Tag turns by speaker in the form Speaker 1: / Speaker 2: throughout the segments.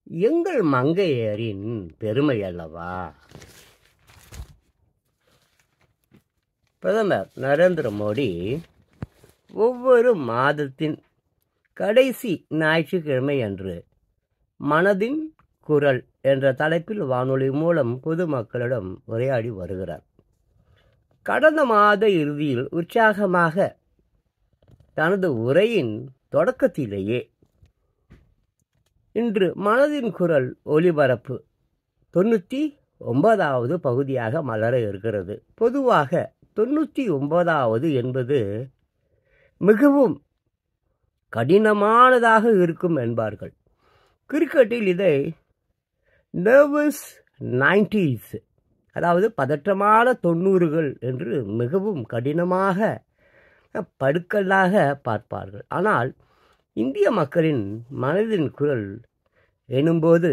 Speaker 1: எங்கள் மங்கையரின் பெருமை அல்லவா பிரதமர் நரேந்திர மோடி ஒவ்வொரு மாதத்தின் கடைசி ஞாயிற்றுக்கிழமை அன்று மனதின் குரல் என்ற தலைப்பில் வானொலி மூலம் பொதுமக்களிடம் உரையாடி வருகிறார் கடந்த மாத இறுதியில் உற்சாகமாக தனது உரையின் தொடக்கத்திலேயே இன்று மனதின் குரல் ஒலிபரப்பு தொண்ணூற்றி ஒன்பதாவது பகுதியாக மலர இருக்கிறது பொதுவாக தொண்ணூற்றி ஒன்பதாவது என்பது மிகவும் கடினமானதாக இருக்கும் என்பார்கள் கிரிக்கெட்டில் இதை நர்வஸ் நைன்டீஸ் அதாவது பதற்றமான தொண்ணூறுகள் என்று மிகவும் கடினமாக படுக்கல்லாக பார்ப்பார்கள் ஆனால் இந்திய மக்களின் மனதின் குரல் எனும்போது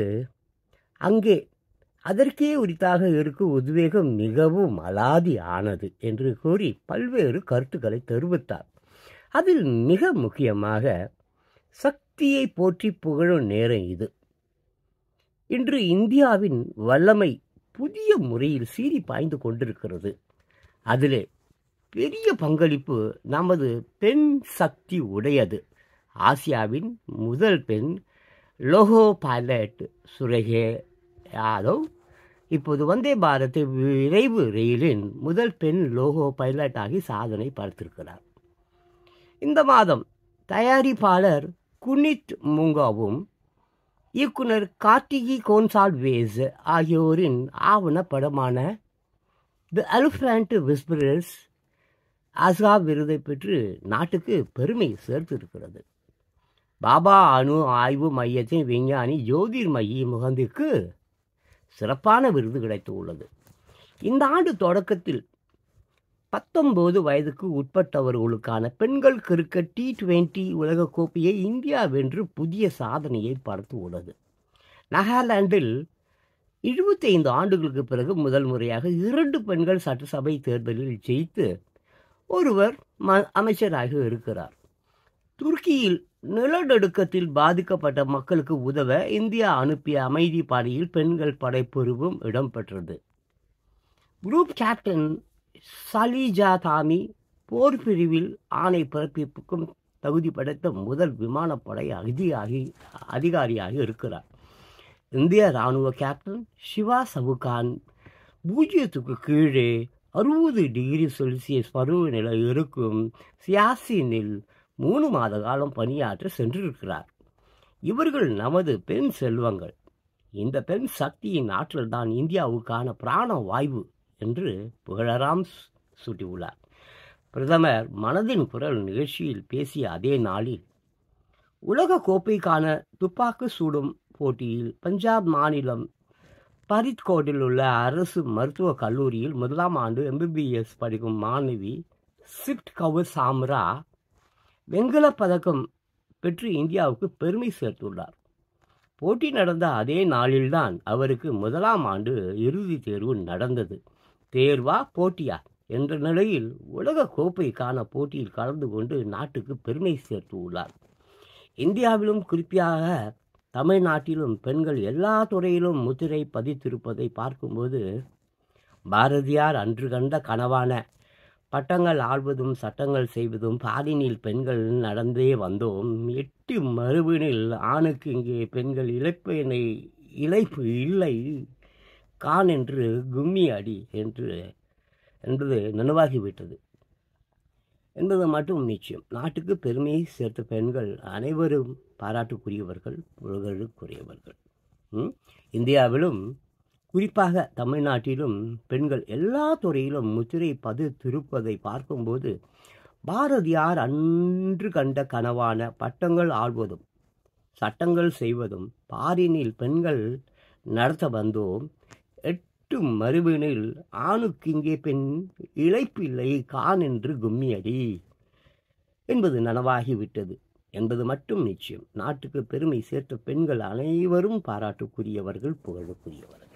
Speaker 1: அங்கே அதற்கே உரித்தாக இருக்கும் உத்வேகம் மிகவும் அலாதி ஆனது என்று கூறி பல்வேறு கருத்துக்களை தெரிவித்தார் அதில் மிக முக்கியமாக சக்தியை போற்றி புகழும் நேரம் இது இன்று இந்தியாவின் வல்லமை புதிய முறையில் சீறி பாய்ந்து கொண்டிருக்கிறது அதிலே பெரிய பங்களிப்பு நமது பெண் சக்தி உடையது ஆசியாவின் முதல் பெண் லோகோ பைலட் சுரேகே யாதவ் இப்போது வந்தே பாரத் விரைவு ரயிலின் முதல் பெண் லோகோ பைலட் ஆகி சாதனை படைத்திருக்கிறார் இந்த மாதம் தயாரிப்பாளர் குனித் முங்காவும் இயக்குனர் கார்த்திகி கோன்சால்வேஸ் ஆகியோரின் ஆவண படமான தி எலிஃபண்ட் விஸ்பரர்ஸ் ஆஸ்கா விருதை பெற்று நாட்டுக்கு பெருமை சேர்த்திருக்கிறது பாபா அணு ஆய்வு மையத்தின் விஞ்ஞானி ஜோதிர்மயி முகந்திற்கு சிறப்பான விருது கிடைத்துள்ளது இந்த ஆண்டு தொடக்கத்தில் பத்தொன்பது வயதுக்கு உட்பட்டவர்களுக்கான பெண்கள் கிரிக்கெட் டி டுவெண்டி உலகக்கோப்பையை இந்தியா வென்று புதிய சாதனையை படைத்துள்ளது நாகாலாந்தில் இருபத்தைந்து ஆண்டுகளுக்கு பிறகு முதல் முறையாக இரண்டு பெண்கள் சட்டசபை தேர்தலில் ஜெயித்து ஒருவர் ம அமைச்சராக இருக்கிறார் துருக்கியில் நிலநடுக்கத்தில் பாதிக்கப்பட்ட மக்களுக்கு உதவ இந்தியா அனுப்பிய அமைதி படையில் பெண்கள் படைப்பிரிவும் இடம்பெற்றது குரூப் கேப்டன் சலீஜா தாமி போர் பிரிவில் ஆணை பிறப்பிப்புக்கும் தகுதி படைத்த முதல் விமானப்படை அதிகாரி அதிகாரியாக இருக்கிறார் இந்திய இராணுவ கேப்டன் சிவா சவுகான் பூஜ்ஜியத்துக்கு கீழே அறுபது டிகிரி செல்சியஸ் பருவநிலை இருக்கும் சியாசினில் மூணு மாத காலம் பணியாற்ற சென்றிருக்கிறார் இவர்கள் நமது பெண் செல்வங்கள் இந்த பெண் சக்தியின் ஆற்றல் தான் இந்தியாவுக்கான பிராண வாய்வு என்று புகழராம் சூட்டியுள்ளார் பிரதமர் மனதின் குரல் நிகழ்ச்சியில் பேசிய அதே நாளில் உலக கோப்பைக்கான துப்பாக்கு சூடும் போட்டியில் பஞ்சாப் மாநிலம் பரித்கோட்டில் உள்ள அரசு மருத்துவக் கல்லூரியில் முதலாம் ஆண்டு எம்பிபிஎஸ் படிக்கும் மாணவி சிப்ட் கவுர் சாம்ரா வெண்கலப் பதக்கம் பெற்று இந்தியாவுக்கு பெருமை சேர்த்துள்ளார் போட்டி நடந்த அதே நாளில்தான் அவருக்கு முதலாம் ஆண்டு இறுதித் தேர்வு நடந்தது தேர்வா போட்டியா என்ற நிலையில் உலக கோப்பைக்கான போட்டியில் கலந்து கொண்டு நாட்டுக்கு பெருமை சேர்த்து உள்ளார் இந்தியாவிலும் குறிப்பாக தமிழ்நாட்டிலும் பெண்கள் எல்லா துறையிலும் முத்திரை பதித்திருப்பதை பார்க்கும்போது பாரதியார் அன்று கண்ட கனவான பட்டங்கள் ஆள்வதும் சட்டங்கள் செய்வதும் பாலினில் பெண்கள் நடந்தே வந்தோம் எட்டு மறுவினில் ஆணுக்கு இங்கே பெண்கள் இழைப்பினை இழைப்பு இல்லை கான் என்று கும்மி அடி என்று என்பது நினைவாகிவிட்டது என்பது மட்டும் நிச்சயம் நாட்டுக்கு பெருமையை சேர்த்த பெண்கள் அனைவரும் பாராட்டுக்குரியவர்கள் புகழுக்குரியவர்கள் இந்தியாவிலும் குறிப்பாக தமிழ்நாட்டிலும் பெண்கள் எல்லா துறையிலும் முத்திரை பதித்திருப்பதை பார்க்கும்போது பாரதியார் அன்று கண்ட கனவான பட்டங்கள் ஆள்வதும் சட்டங்கள் செய்வதும் பாரினில் பெண்கள் நடத்த வந்தோம் எட்டு மறுவினில் ஆணுக்கு இங்கே பெண் இழைப்பில்லை கான் என்று கும்மியடி என்பது நனவாகிவிட்டது என்பது மட்டும் நிச்சயம் நாட்டுக்கு பெருமை சேர்த்த பெண்கள் அனைவரும் பாராட்டுக்குரியவர்கள் புகழுக்குரியவர்கள்